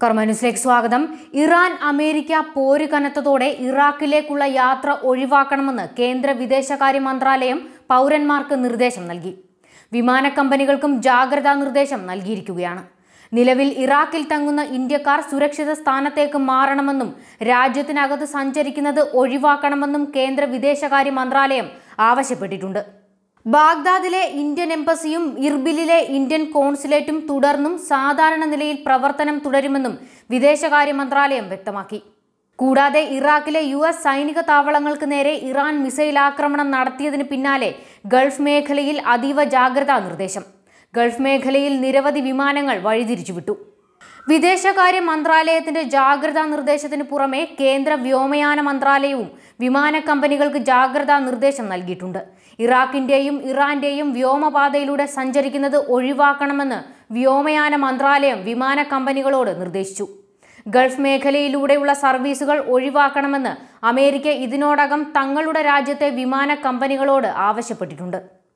കർമ്മ ന്യൂസിലേക്ക് സ്വാഗതം ഇറാൻ അമേരിക്ക പോര് കനത്തതോടെ ഇറാഖിലേക്കുള്ള യാത്ര ഒഴിവാക്കണമെന്ന് കേന്ദ്ര വിദേശകാര്യ മന്ത്രാലയം പൗരന്മാർക്ക് നിർദ്ദേശം നൽകി വിമാന കമ്പനികൾക്കും ജാഗ്രതാ നിർദ്ദേശം നൽകിയിരിക്കുകയാണ് നിലവിൽ ഇറാഖിൽ തങ്ങുന്ന ഇന്ത്യക്കാർ സുരക്ഷിത സ്ഥാനത്തേക്ക് മാറണമെന്നും രാജ്യത്തിനകത്ത് സഞ്ചരിക്കുന്നത് ഒഴിവാക്കണമെന്നും കേന്ദ്ര വിദേശകാര്യ മന്ത്രാലയം ആവശ്യപ്പെട്ടിട്ടുണ്ട് ബാഗ്ദാദിലെ ഇന്ത്യൻ എംബസിയും ഇർബിലിലെ ഇന്ത്യൻ കോൺസുലേറ്റും തുടർന്നും സാധാരണ നിലയിൽ പ്രവർത്തനം തുടരുമെന്നും വിദേശകാര്യ മന്ത്രാലയം വ്യക്തമാക്കി കൂടാതെ ഇറാഖിലെ യു എസ് സൈനിക താവളങ്ങൾക്ക് നേരെ ഇറാൻ മിസൈൽ ആക്രമണം നടത്തിയതിന് പിന്നാലെ ഗൾഫ് മേഖലയിൽ അതീവ ജാഗ്രതാ നിർദ്ദേശം ഗൾഫ് മേഖലയിൽ നിരവധി വിമാനങ്ങൾ വഴിതിരിച്ചുവിട്ടു വിദേശകാര്യ മന്ത്രാലയത്തിന്റെ ജാഗ്രതാ നിർദ്ദേശത്തിന് പുറമെ കേന്ദ്ര വ്യോമയാന മന്ത്രാലയവും വിമാന കമ്പനികൾക്ക് ജാഗ്രതാ നിർദ്ദേശം നൽകിയിട്ടുണ്ട് ഇറാഖിന്റെയും ഇറാന്റെയും വ്യോമപാതയിലൂടെ സഞ്ചരിക്കുന്നത് ഒഴിവാക്കണമെന്ന് വ്യോമയാന മന്ത്രാലയം വിമാന കമ്പനികളോട് നിർദ്ദേശിച്ചു ഗൾഫ് മേഖലയിലൂടെയുള്ള സർവീസുകൾ ഒഴിവാക്കണമെന്ന് അമേരിക്ക ഇതിനോടകം തങ്ങളുടെ രാജ്യത്തെ വിമാന കമ്പനികളോട് ആവശ്യപ്പെട്ടിട്ടുണ്ട്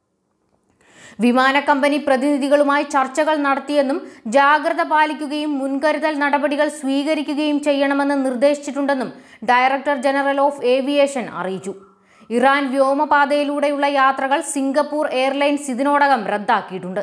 വിമാന കമ്പനി പ്രതിനിധികളുമായി ചർച്ചകൾ നടത്തിയെന്നും ജാഗ്രത പാലിക്കുകയും മുൻകരുതൽ നടപടികൾ സ്വീകരിക്കുകയും ചെയ്യണമെന്ന് നിർദ്ദേശിച്ചിട്ടുണ്ടെന്നും ഡയറക്ടർ ജനറൽ ഓഫ് ഏവിയേഷൻ അറിയിച്ചു ഇറാൻ വ്യോമപാതയിലൂടെയുള്ള യാത്രകൾ സിംഗപ്പൂർ എയർലൈൻസ് ഇതിനോടകം റദ്ദാക്കിയിട്ടുണ്ട്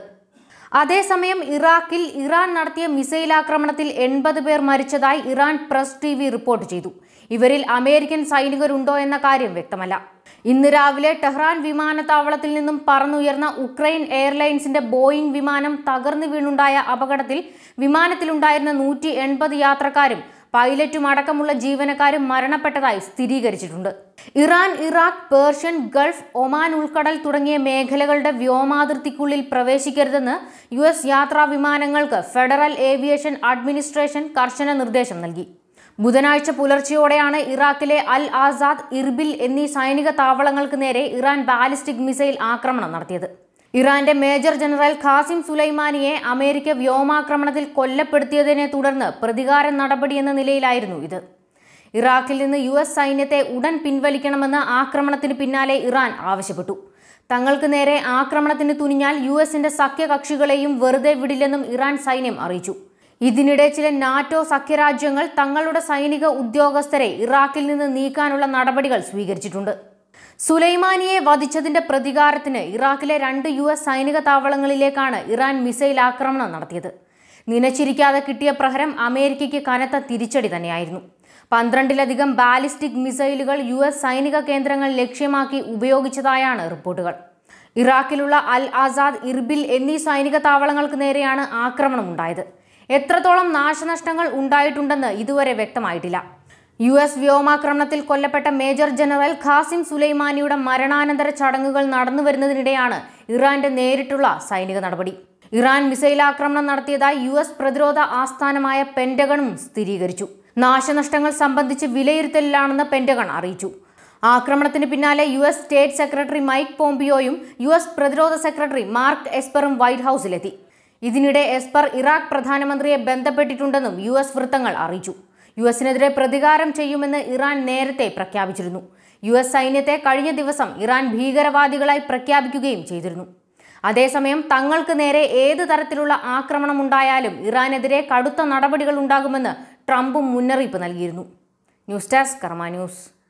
അതേസമയം ഇറാഖിൽ ഇറാൻ നടത്തിയ മിസൈൽ ആക്രമണത്തിൽ എൺപത് പേർ മരിച്ചതായി Iran press T V report ചെയ്തു ഇവരിൽ അമേരിക്കൻ സൈനികരുണ്ടോ എന്ന കാര്യം വ്യക്തമല്ല ഇന്ന് രാവിലെ ടെഹ്റാൻ വിമാനത്താവളത്തിൽ നിന്നും പറന്നുയർന്ന ഉക്രൈൻ എയർലൈൻസിന്റെ ബോയിംഗ് വിമാനം തകർന്നു വീണുണ്ടായ അപകടത്തിൽ വിമാനത്തിലുണ്ടായിരുന്ന നൂറ്റി എൺപത് യാത്രക്കാരും പൈലറ്റും അടക്കമുള്ള ജീവനക്കാരും മരണപ്പെട്ടതായി സ്ഥിരീകരിച്ചിട്ടുണ്ട് Iran Iraq Persian Gulf Oman ഉൾക്കടൽ തുടങ്ങിയ മേഖലകളുടെ വ്യോമാതിർത്തിക്കുള്ളിൽ പ്രവേശിക്കരുതെന്ന് യു എസ് യാത്രാ വിമാനങ്ങൾക്ക് ഫെഡറൽ ഏവിയേഷൻ അഡ്മിനിസ്ട്രേഷൻ കർശന നിർദ്ദേശം നൽകി ബുധനാഴ്ച പുലർച്ചെയോടെയാണ് ഇറാഖിലെ അൽ ആസാദ് ഇർബിൽ എന്നീ സൈനിക താവളങ്ങൾക്ക് നേരെ ഇറാൻ ബാലിസ്റ്റിക് മിസൈൽ ആക്രമണം നടത്തിയത് ഇറാന്റെ മേജർ ജനറൽ ഖാസിം സുലൈമാനിയെ അമേരിക്ക വ്യോമാക്രമണത്തിൽ കൊല്ലപ്പെടുത്തിയതിനെ തുടർന്ന് പ്രതികാര നടപടി എന്ന നിലയിലായിരുന്നു ഇത് ഇറാഖിൽ നിന്ന് യു എസ് സൈന്യത്തെ ഉടൻ പിൻവലിക്കണമെന്ന് ആക്രമണത്തിന് പിന്നാലെ ഇറാൻ ആവശ്യപ്പെട്ടു തങ്ങൾക്ക് നേരെ ആക്രമണത്തിന് തുനിഞ്ഞാൽ യു എസിന്റെ സഖ്യകക്ഷികളെയും വെറുതെ വിടില്ലെന്നും ഇറാൻ സൈന്യം അറിയിച്ചു ഇതിനിടെ ചില നാറ്റോ സഖ്യരാജ്യങ്ങൾ തങ്ങളുടെ സൈനിക ഉദ്യോഗസ്ഥരെ ഇറാഖിൽ നിന്ന് നീക്കാനുള്ള നടപടികൾ സ്വീകരിച്ചിട്ടുണ്ട് സുലൈമാനിയെ വധിച്ചതിന്റെ പ്രതികാരത്തിന് ഇറാഖിലെ രണ്ട് യു എസ് സൈനിക താവളങ്ങളിലേക്കാണ് ഇറാൻ മിസൈൽ ആക്രമണം നടത്തിയത് നിനച്ചിരിക്കാതെ കിട്ടിയ പ്രഹരം അമേരിക്കയ്ക്ക് കനത്ത തിരിച്ചടി തന്നെയായിരുന്നു പന്ത്രണ്ടിലധികം ബാലിസ്റ്റിക് മിസൈലുകൾ യു എസ് സൈനിക കേന്ദ്രങ്ങൾ ലക്ഷ്യമാക്കി ഉപയോഗിച്ചതായാണ് റിപ്പോർട്ടുകൾ ഇറാഖിലുള്ള അൽ ആസാദ് ഇർബിൽ എന്നീ സൈനിക താവളങ്ങൾക്ക് നേരെയാണ് ആക്രമണം ഉണ്ടായത് എത്രത്തോളം നാശനഷ്ടങ്ങൾ ഉണ്ടായിട്ടുണ്ടെന്ന് ഇതുവരെ വ്യക്തമായിട്ടില്ല യു എസ് വ്യോമാക്രമണത്തിൽ കൊല്ലപ്പെട്ട മേജർ ജനറൽ ഖാസിം സുലൈമാനിയുടെ മരണാനന്തര ചടങ്ങുകൾ നടന്നു വരുന്നതിനിടെയാണ് ഇറാന്റെ നേരിട്ടുള്ള സൈനിക നടപടി ഇറാൻ മിസൈൽ ആക്രമണം നടത്തിയതായി യു എസ് പ്രതിരോധ ആസ്ഥാനമായ പെന്റഗണും സ്ഥിരീകരിച്ചു നാശനഷ്ടങ്ങൾ സംബന്ധിച്ച് വിലയിരുത്തലിലാണെന്ന് പെന്റഗൺ അറിയിച്ചു ആക്രമണത്തിന് പിന്നാലെ U S state secretary Mike പോംപിയോയും യു എസ് പ്രതിരോധ സെക്രട്ടറി മാർക്ക് എസ്പറും വൈറ്റ് ഹൌസിലെത്തി ഇതിനിടെ എസ്പർ ഇറാഖ് പ്രധാനമന്ത്രിയെ ബന്ധപ്പെട്ടിട്ടുണ്ടെന്നും യു എസ് വൃത്തങ്ങൾ അറിയിച്ചു യു എസിനെതിരെ പ്രതികാരം ചെയ്യുമെന്ന് ഇറാൻ നേരത്തെ പ്രഖ്യാപിച്ചിരുന്നു യു എസ് സൈന്യത്തെ കഴിഞ്ഞ ദിവസം ഇറാൻ ഭീകരവാദികളായി പ്രഖ്യാപിക്കുകയും ചെയ്തിരുന്നു അതേസമയം തങ്ങൾക്ക് നേരെ ഏത് തരത്തിലുള്ള ആക്രമണം ഉണ്ടായാലും ഇറാനെതിരെ കടുത്ത നടപടികൾ ഉണ്ടാകുമെന്ന് ട്രംപും മുന്നറിയിപ്പ് നൽകിയിരുന്നു ന്യൂസ് ഡെസ്ക് കർമ്മ ന്യൂസ്